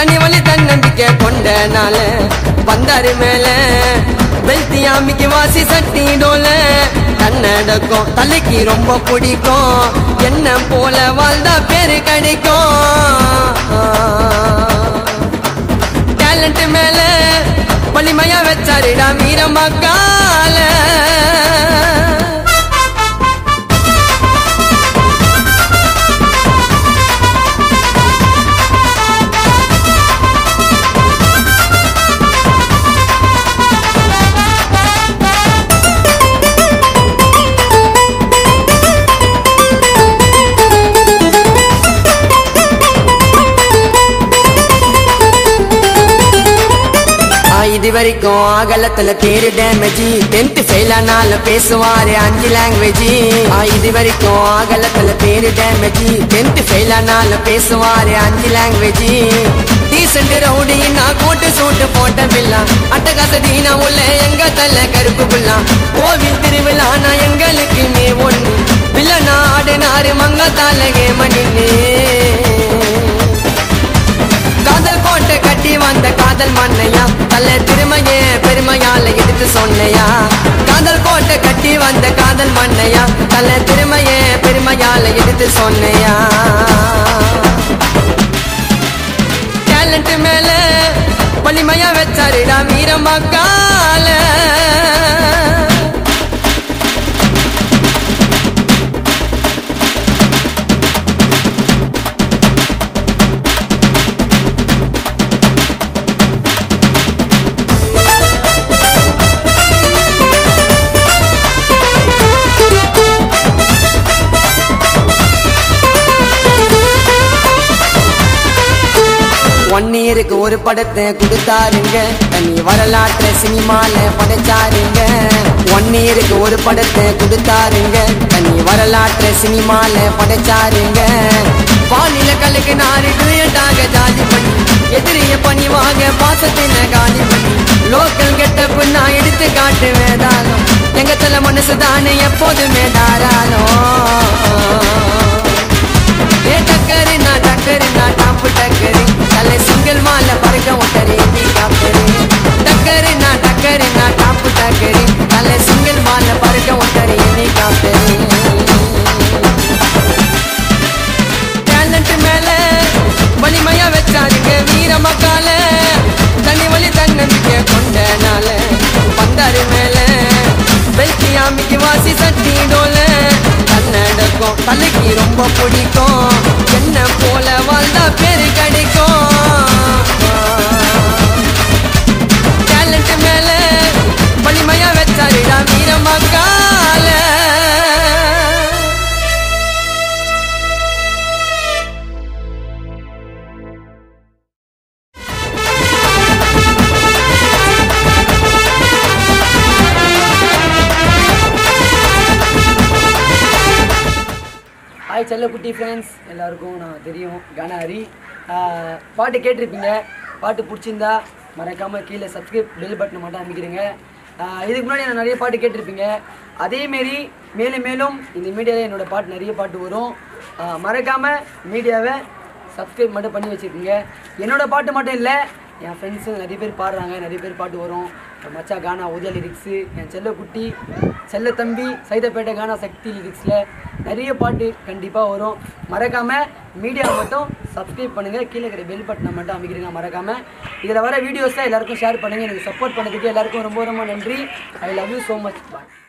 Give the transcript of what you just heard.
தனி வழி தன்னம்பிக்கை கொண்ட நாள வந்தாரு மேல வெல்த்தியாமிக்கு வாசி சட்டி டோல தன்னடக்கம் தலைக்கு ரொம்ப பிடிக்கும் என்ன போல வாழ்ந்தா பேரு கிடைக்கும் டேலண்ட் மேல வலிமையா வச்சாருடா மீரமக்கால ஆ, இது வரைக்கும் அகலத்துல பேரு டேமேஜ் டென்த் ஃபெயில் ஆனாலும் பேசுவாரு அஞ்சு லாங்குவேஜ் இது வரைக்கும் அகலத்துல பேரு டேமேஜ் டென்த் ஃபெயில் ஆனாலும் பேசுவாரு அஞ்சு லாங்குவேஜ் டீசென்ட் ரவுடி நான் கோட்டு சூட்டு போட்ட பில்லா அட்டகாச தீனா உள்ள எங்க தள்ள கருப்பு புல்லா கோவில் திருவிழா நான் எங்களுக்கு நீ ஒண்ணு வில்லனா ஆடுனாரு மங்கத்தால கேமணின்னு காதல் கோட்டை கட்டி வந்த காதல் மண்ணையா தல திருமையே பெருமையால எடுத்து சொன்னையா காதல் கோட்டை கட்டி வந்த காதல் மண்ணையா தல திருமையே பெருமையால எடுத்து சொன்னையா டேலண்ட் மேல வலிமையா வச்சாருடா மீரமக்கால ஒன் இயருக்கு ஒரு படத்தை கொடுத்தாருங்க தனி வரலாற்று சினிமால படைச்சாருங்க ஒன் இயருக்கு ஒரு படத்தை கொடுத்தாருங்க தனி வரலாற்று சினிமால படைச்சாருங்க வானில கலக்கு நாறு கிரியட்டாக ஜாதி பண்ணி எதிரிய பணிவாக பாசத்தின காலி பண்ணி லோக்கல் கெட்டப்பு நான் எடுத்து காட்டுவேன் தாரம் எங்க தல மனசு தானே எப்போதுமே தாராளம் ஏ டக்கரு நான் டக்கரு நான் டாப்பு டக்கரு தலை சிங்கிள் மால பறக்க ஒட்டரு நீ காப்பரு டக்கரு நான் டக்கரு நான் டாப்பு டக்கரு தலை சிங்கிள் மால பறக்க ஒட்டரு நீ காப்பரு டேலண்ட் மேல வலிமையா வச்சாருங்க வீர மக்கால தனி வழி தன்னம்பிக்கை கொண்ட நாள வந்தாரு மேல வெல்கியாமிக்கு வாசி சட்டி டோல கன்னடக்கும் தலைக்கு ரொம்ப பிடிக்கும் என்ன போல வாழ்ந்தா பேரு கிடைக்கும் டேலண்ட் மேல வலிமையா வச்சாருடா வீர மக்கால ஹாய் செல்லக்குட்டி ஃப்ரெண்ட்ஸ் எல்லாருக்கும் நான் தெரியும் கனஹரி ஆஹ் பாட்டு கேட்டிருப்பீங்க பாட்டு பிடிச்சிருந்தா மறக்காமல் கீழே சப்ஸ்கிரைப் பெல் பட்டனை மட்டும் அமைக்கிறீங்க ஆஹ் இதுக்கு முன்னாடி நான் நிறைய பாட்டு கேட்டிருப்பீங்க அதேமாரி மேலும் மேலும் இந்த மீடியாவில் என்னோடய பாட்டு நிறைய பாட்டு வரும் ஆஹ் மறக்காம மீடியாவை சப்ஸ்கிரைப் மட்டும் பண்ணி வச்சுருக்கீங்க என்னோடய பாட்டு மட்டும் இல்லை என் ஃப்ரெண்ட்ஸு நிறைய பேர் பாடுறாங்க நிறைய பேர் பாட்டு வரும் என் மச்சா கானா உதய லிரிக்ஸு என் செல்ல குட்டி செல்ல தம்பி சைதாப்பேட்டை கானா சக்தி லிரிக்ஸில் நிறைய பாட்டு கண்டிப்பாக வரும் மறக்காமல் மீடியா மட்டும் சப்ஸ்கிரைப் பண்ணுங்கள் கீழே இருக்கிற பெல் பட்டனை மட்டும் அமைக்கிறீங்க மறக்காமல் இதில் வர வீடியோஸை எல்லாருக்கும் ஷேர் பண்ணுங்கள் எனக்கு சப்போர்ட் பண்ணதுக்கு எல்லாருக்கும் ரொம்ப ரொம்ப நன்றி I love you so much bye